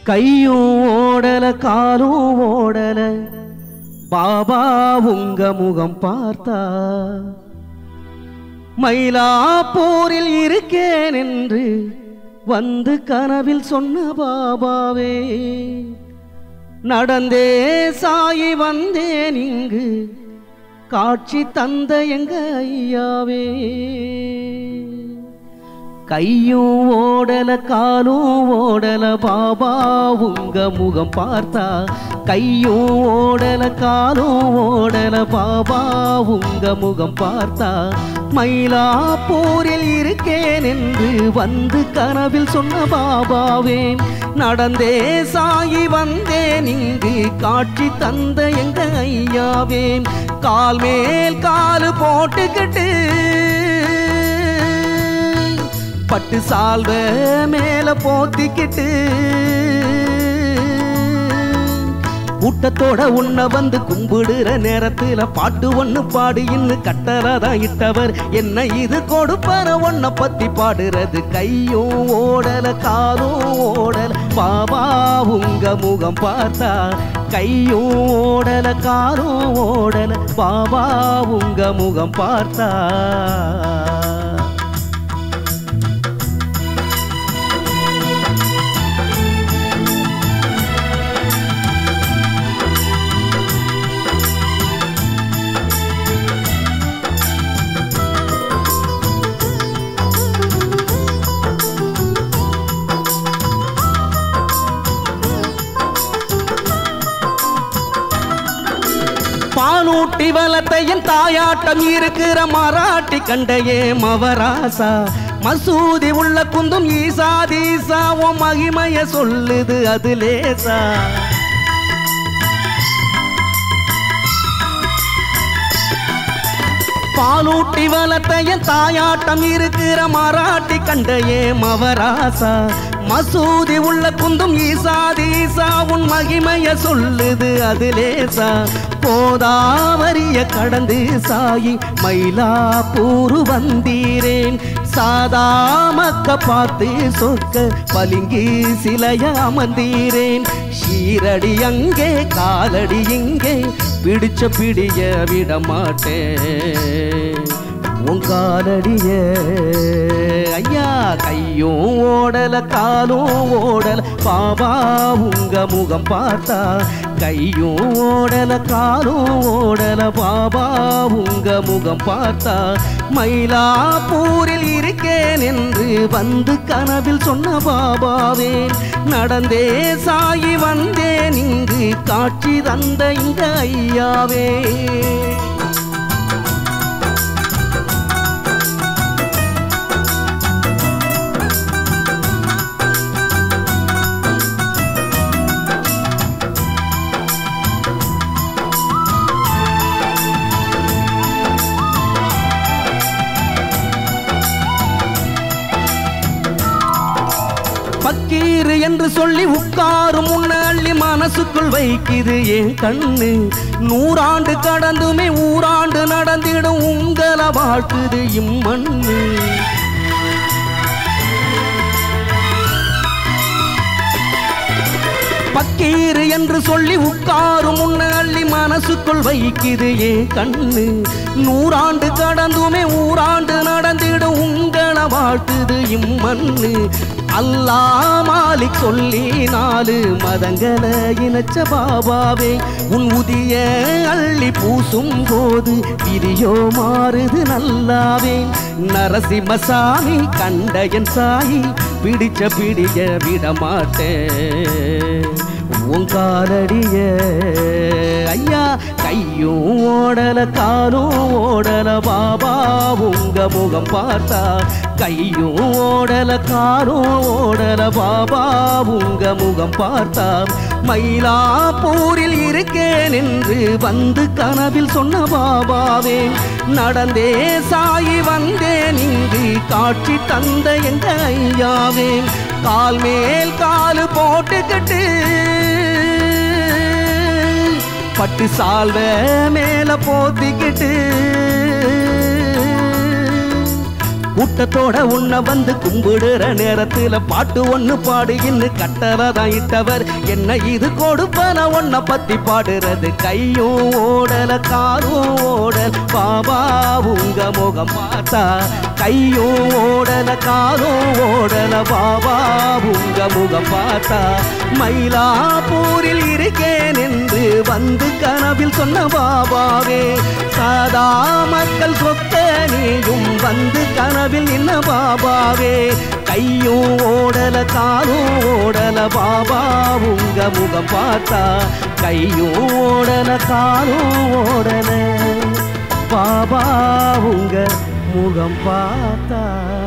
கையும் ஓடல காலும் ஓடல பாபா உங்க முகம் பார்த்தா மயிலாப்பூரில் இருக்கேன் என்று வந்து கனவில் சொன்ன பாபாவே நடந்தே சாயி வந்தேன் இங்கு காட்சி தந்த எங்க ஐயாவே கையும் ஓடல காலும் ஓடல பாபா உங்க முகம் பார்த்தா கையும் ஓடல காலும் ஓடல பாபா உங்க முகம் பார்த்தா மயிலாப்பூரில் இருக்கேன் என்று வந்து கனவில் சொன்ன பாபாவே நடந்தே சாயி வந்தேன் இங்கு காட்சி தந்த எங்க ஐயாவே கால் மேல் காலு போட்டுக்கிட்டு பட்டு சால்வ மேல போத்திக்கிட்டு கூட்டத்தோட உன்னை வந்து கும்பிடுற நேரத்துல பாட்டு ஒண்ணு பாடு இன்னும் கட்டறதான் இட்டவர் என்ன இது கொடுப்பற ஒன்ன பத்தி பாடுறது கையும் ஓடல காலும் ஓடல பாபா உங்க முகம் பார்த்தா கையும் ஓடல காலும் ஓடல பாபா உங்க முகம் பார்த்தா பாலூட்டி வளத்தையும் தாயாட்டம் இருக்கிற மராட்டி கண்டையே மவராசா மசூதி உள்ள குந்தும் ஈசா தீசா உன் மகிமைய சொல்லுது அது லேசா பாலூட்டி வளத்தையும் தாயாட்டம் இருக்கிற மராட்டி கண்டையே மவராசா மசூதி உள்ள குந்தும் ஈசா தீசா உன் மகிமைய சொல்லுது அது லேசா போதாவரிய கடந்து சாயி மயிலாப்பூரு வந்தீரேன் சாதா மக்க பார்த்து சொக்க பலிங்கி சிலைய அமர்ந்தீரேன் ஷீரடி அங்கே காலடி இங்கே பிடிச்ச பிடிய விட மாட்டேன் உன் காலடிய ஐயா கையும் ஓடல காலும் ஓடல பாபா உங்க முகம் பார்த்தா கையும் ஓடல காலும் ஓடல பாபா உங்க முகம் பார்த்தா மயிலாப்பூரில் இருக்கேன் என்று வந்து கனவில் சொன்ன பாபாவே நடந்தே சாயி வந்தேன் இங்கு காட்சி தந்த இந்த ஐயாவே பக்கீரு என்று சொல்லி உட்காரும் முன்ன அள்ளி மனசுக்குள் வைக்குது என் கண்ணு நூறாண்டு கடந்துமே ஊராண்டு நடந்திடும் உங்களை வாழ்த்துது இம்மண்ணு பக்கீரு என்று சொல்லி உட்காரும் முன்ன அள்ளி மனசுக்குள் வைக்குது ஏன் கண்ணு நூறாண்டு கடந்துமே ஊராண்டு நடந்திடும் உங்களை வாழ்த்துது இம்மண்ணு அல்லா மாலிக் சொல்லி நாலு மதங்களை இணைச்ச பாபாவே உன் உதிய அள்ளி பூசும் போது பிரியோ மாறுது நல்லாவே நரசிம்மசாமி கண்டையன் சாயி பிடிச்ச பிடிய விட மாட்டேன் உன் காலடிய ஐயா கையும் ஓடல காலும் ஓடல பாபா உங்க முகம் பார்த்தா கையும் ஓடல காலும் ஓடல பாபா உங்க முகம் பார்த்தா மயிலாப்பூரில் இருக்கேன் என்று வந்து கனவில் சொன்ன பாபாவே நடந்தே சாயி வந்தேன் இங்கு காட்சி தந்த எங்க ஐயாவே கால் மேல் காலு போட்டுக்கிட்டு பட்டு சால்வ மேல போத்திக்கிட்டு கூட்டத்தோட உன்னை வந்து கும்பிடுற நேரத்துல பாட்டு ஒண்ணு பாடு இன்னும் கட்டளதான் இட்டவர் என்ன இது கொடுப்பன உன்னை பத்தி பாடுறது கையும் ஓடல காரும் ஓடல் பாபா உங்க முகம் பார்த்தா கையும் ஓடல காரும் ஓடல பாபா உங்க முகம் பார்த்தா மயிலாப்பூரில் இருக்கேன் என்று வந்து கனவில் சொன்ன பாபாவே சாதா மக்கள் சொத்த நீயும் வந்து கனவில் நின்ன பாபாவே கையும் ஓடல காலும் ஓடல பாபா உங்க முகம் பார்த்தா கையும் ஓடல காலும் ஓடல பாபா உங்க முகம் பார்த்தா